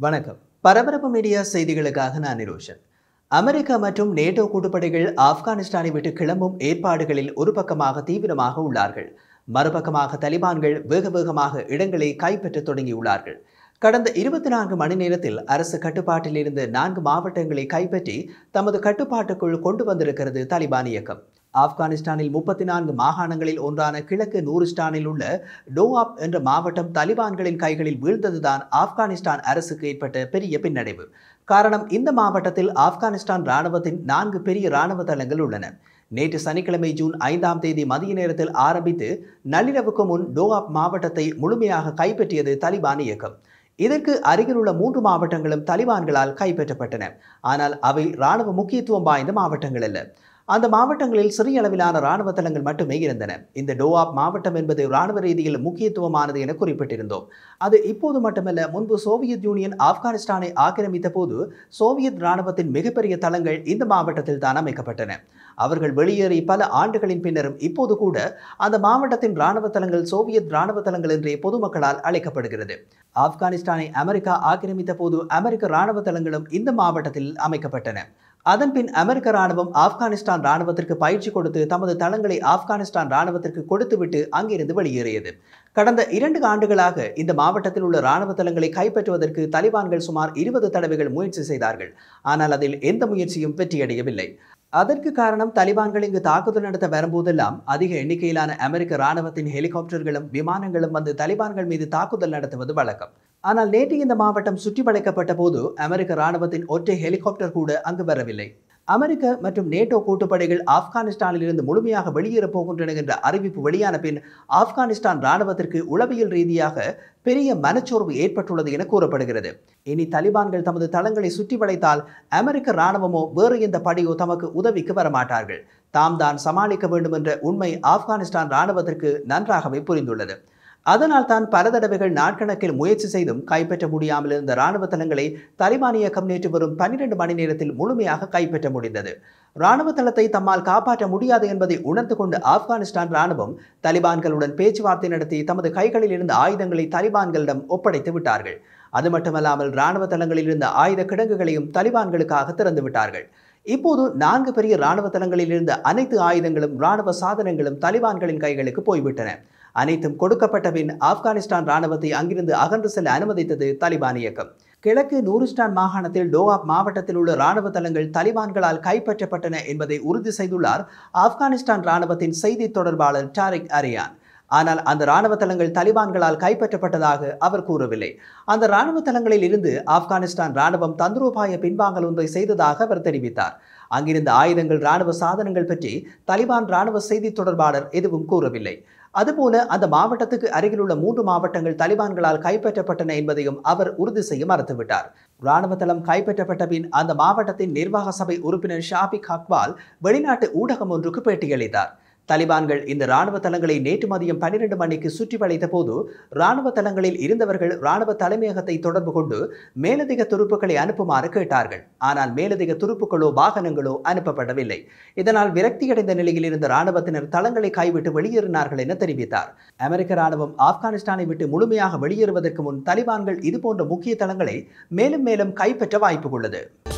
வணக்கம் பரபரப்பு மீடியா செய்திகளுக்காக நான் நிரோஷன் அமெரிக்கா மற்றும் நேட்டோ கூட்டுப்படைகள் ஆப்கானிஸ்தானை விட்டு கிளம்பும் ஏற்பாடுகளில் ஒரு பக்கமாக தீவிரமாக உள்ளார்கள் மறுபக்கமாக தலிபான்கள் வேக வேகமாக இடங்களை கைப்பற்றத் தொடங்கியுள்ளார்கள் கடந்த இருபத்தி நான்கு மணி நேரத்தில் அரசு கட்டுப்பாட்டில் இருந்த நான்கு மாவட்டங்களை கைப்பற்றி தமது கட்டுப்பாட்டுக்குள் கொண்டு வந்திருக்கிறது தலிபான் இயக்கம் ஆப்கானிஸ்தானில் முப்பத்தி நான்கு மாகாணங்களில் ஒன்றான கிழக்கு நூரிஸ்டானில் உள்ள டோஆப் என்ற மாவட்டம் தலிபான்களின் கைகளில் வீழ்ந்ததுதான் ஆப்கானிஸ்தான் அரசுக்கு ஏற்பட்ட பெரிய பின்னடைவு காரணம் இந்த மாவட்டத்தில் ஆப்கானிஸ்தான் இராணுவத்தின் நான்கு பெரிய இராணுவ தளங்கள் உள்ளன நேற்று சனிக்கிழமை ஜூன் ஐந்தாம் தேதி மதிய நேரத்தில் ஆரம்பித்து நள்ளிரவுக்கு முன் டோஆப் மாவட்டத்தை முழுமையாக கைப்பற்றியது தலிபான் இயக்கம் இதற்கு அருகிலுள்ள மூன்று மாவட்டங்களும் தலிபான்களால் கைப்பற்றப்பட்டன ஆனால் அவை இராணுவ முக்கியத்துவம் வாய்ந்த மாவட்டங்கள் அல்ல அந்த மாவட்டங்களில் சிறிய அளவிலான இராணுவ தளங்கள் மட்டுமே இருந்தன இந்த டோஆப் மாவட்டம் என்பது இராணுவ ரீதியில் முக்கியத்துவமானது என குறிப்பிட்டிருந்தோம் அது இப்போது மட்டுமல்ல முன்பு சோவியத் யூனியன் ஆப்கானிஸ்தானை ஆக்கிரமித்த போது சோவியத் இராணுவத்தின் மிகப்பெரிய தளங்கள் இந்த மாவட்டத்தில் தான் அமைக்கப்பட்டன அவர்கள் வெளியேறி பல ஆண்டுகளின் பின்னரும் இப்போது கூட அந்த மாவட்டத்தின் இராணுவ தளங்கள் சோவியத் இராணுவ தளங்கள் என்றே பொதுமக்களால் அழைக்கப்படுகிறது ஆப்கானிஸ்தானை அமெரிக்கா ஆக்கிரமித்த போது அமெரிக்க இராணுவ தளங்களும் இந்த மாவட்டத்தில் அமைக்கப்பட்டன அதன்பின் அமெரிக்க ராணுவம் ஆப்கானிஸ்தான் ராணுவத்திற்கு பயிற்சி கொடுத்து தமது தளங்களை ஆப்கானிஸ்தான் ராணுவத்திற்கு கொடுத்துவிட்டு அங்கிருந்து வெளியேறியது கடந்த இரண்டு ஆண்டுகளாக இந்த மாவட்டத்தில் உள்ள ராணுவ தளங்களை கைப்பற்றுவதற்கு தலிபான்கள் சுமார் இருபது தடவைகள் முயற்சி செய்தார்கள் ஆனால் அதில் எந்த முயற்சியும் வெற்றியடையவில்லை அதற்கு காரணம் தலிபான்கள் இங்கு தாக்குதல் நடத்த வரும்போதெல்லாம் அதிக எண்ணிக்கையிலான அமெரிக்க ராணுவத்தின் ஹெலிகாப்டர்களும் விமானங்களும் வந்து தலிபான்கள் மீது தாக்குதல் நடத்துவது வழக்கம் ஆனால் நேற்று இந்த மாவட்டம் சுற்றி வளைக்கப்பட்ட போது அமெரிக்க ராணுவத்தின் ஒற்றை ஹெலிகாப்டர் கூட அங்கு வரவில்லை அமெரிக்க மற்றும் நேட்டோ கூட்டுப்படைகள் ஆப்கானிஸ்தானில் இருந்து முழுமையாக வெளியேறப் போகின்றன என்ற அறிவிப்பு வெளியான பின் ஆப்கானிஸ்தான் ராணுவத்திற்கு உளவியல் ரீதியாக பெரிய மனச்சோர்வு ஏற்பட்டுள்ளது என கூறப்படுகிறது இனி தலிபான்கள் தமது தளங்களை சுற்றி வளைத்தால் அமெரிக்க ராணுவமோ வேறு எந்த படையோ தமக்கு உதவிக்கு வரமாட்டார்கள் தாம் தான் சமாளிக்க வேண்டும் என்ற உண்மை ஆப்கானிஸ்தான் ராணுவத்திற்கு நன்றாகவே புரிந்துள்ளது அதனால் தான் பல தடவைகள் நாட்கணக்கில் முயற்சி செய்தும் கைப்பற்ற முடியாமல் இருந்த இராணுவ தளங்களை தலிபான் இயக்கம் நேற்று வரும் பன்னிரண்டு மணி நேரத்தில் முழுமையாக கைப்பற்ற முடிந்தது இராணுவ தளத்தை தம்மால் காப்பாற்ற முடியாது என்பதை உணர்ந்து கொண்டு ஆப்கானிஸ்தான் இராணுவம் தலிபான்களுடன் பேச்சுவார்த்தை நடத்தி தமது கைகளில் இருந்த ஆயுதங்களை தலிபான்களிடம் ஒப்படைத்து விட்டார்கள் அது மட்டுமல்லாமல் இராணுவ தளங்களில் இருந்த ஆயுத கிடங்குகளையும் தலிபான்களுக்காக திறந்து விட்டார்கள் இப்போது நான்கு பெரிய இராணுவ தளங்களில் இருந்த அனைத்து ஆயுதங்களும் இராணுவ சாதனங்களும் தலிபான்களின் கைகளுக்கு போய்விட்டன அனைத்தும் கொடுக்கப்பட்ட பின் ஆப்கானிஸ்தான் ராணுவத்தை அங்கிருந்து அகன்று செல்ல அனுமதித்தது தலிபான் இயக்கம் கிழக்கு நூரிஸ்டான் மாகாணத்தில் டோஆப் மாவட்டத்தில் உள்ள இராணுவ தளங்கள் தலிபான்களால் கைப்பற்றப்பட்டன என்பதை உறுதி செய்துள்ளார் ஆப்கானிஸ்தான் ராணுவத்தின் செய்தி தொடர்பாளர் டாரிக் அரியான் ஆனால் அந்த இராணுவ தளங்கள் தலிபான்களால் கைப்பற்றப்பட்டதாக அவர் கூறவில்லை அந்த இராணுவ தளங்களில் இருந்து ஆப்கானிஸ்தான் ராணுவம் தந்திரோபாய பின்வாங்கல் ஒன்றை செய்ததாக அவர் தெரிவித்தார் அங்கிருந்த ஆயுதங்கள் இராணுவ சாதனங்கள் பற்றி தலிபான் இராணுவ செய்தி தொடர்பாளர் எதுவும் கூறவில்லை அதுபோல அந்த மாவட்டத்துக்கு அருகிலுள்ள மூன்று மாவட்டங்கள் தலிபான்களால் கைப்பற்றப்பட்டன என்பதையும் அவர் உறுதி செய்ய மறுத்துவிட்டார் இராணுவ தளம் கைப்பற்றப்பட்ட பின் அந்த மாவட்டத்தின் நிர்வாக சபை உறுப்பினர் ஷாபிக் அக்வால் வெளிநாட்டு ஊடகம் ஒன்றுக்கு பேட்டியளித்தார் தலிபான்கள் இந்த இராணுவ தளங்களை நேற்று மதியம் பன்னிரண்டு மணிக்கு சுற்றி வளைத்த போது இராணுவ தளங்களில் இருந்தவர்கள் இராணுவ தலைமையகத்தை தொடர்பு கொண்டு மேலதிக துருப்புக்களை அனுப்புமாறு கேட்டார்கள் ஆனால் மேலதிக துருப்புக்களோ வாகனங்களோ அனுப்பப்படவில்லை இதனால் விரக்தியடைந்த நிலையில் இருந்த இராணுவத்தினர் தளங்களை கைவிட்டு வெளியேறினார்கள் என தெரிவித்தார் அமெரிக்க இராணுவம் ஆப்கானிஸ்தானை விட்டு முழுமையாக வெளியேறுவதற்கு முன் தலிபான்கள் இதுபோன்ற முக்கிய தளங்களை மேலும் மேலும் கைப்பற்ற வாய்ப்பு உள்ளது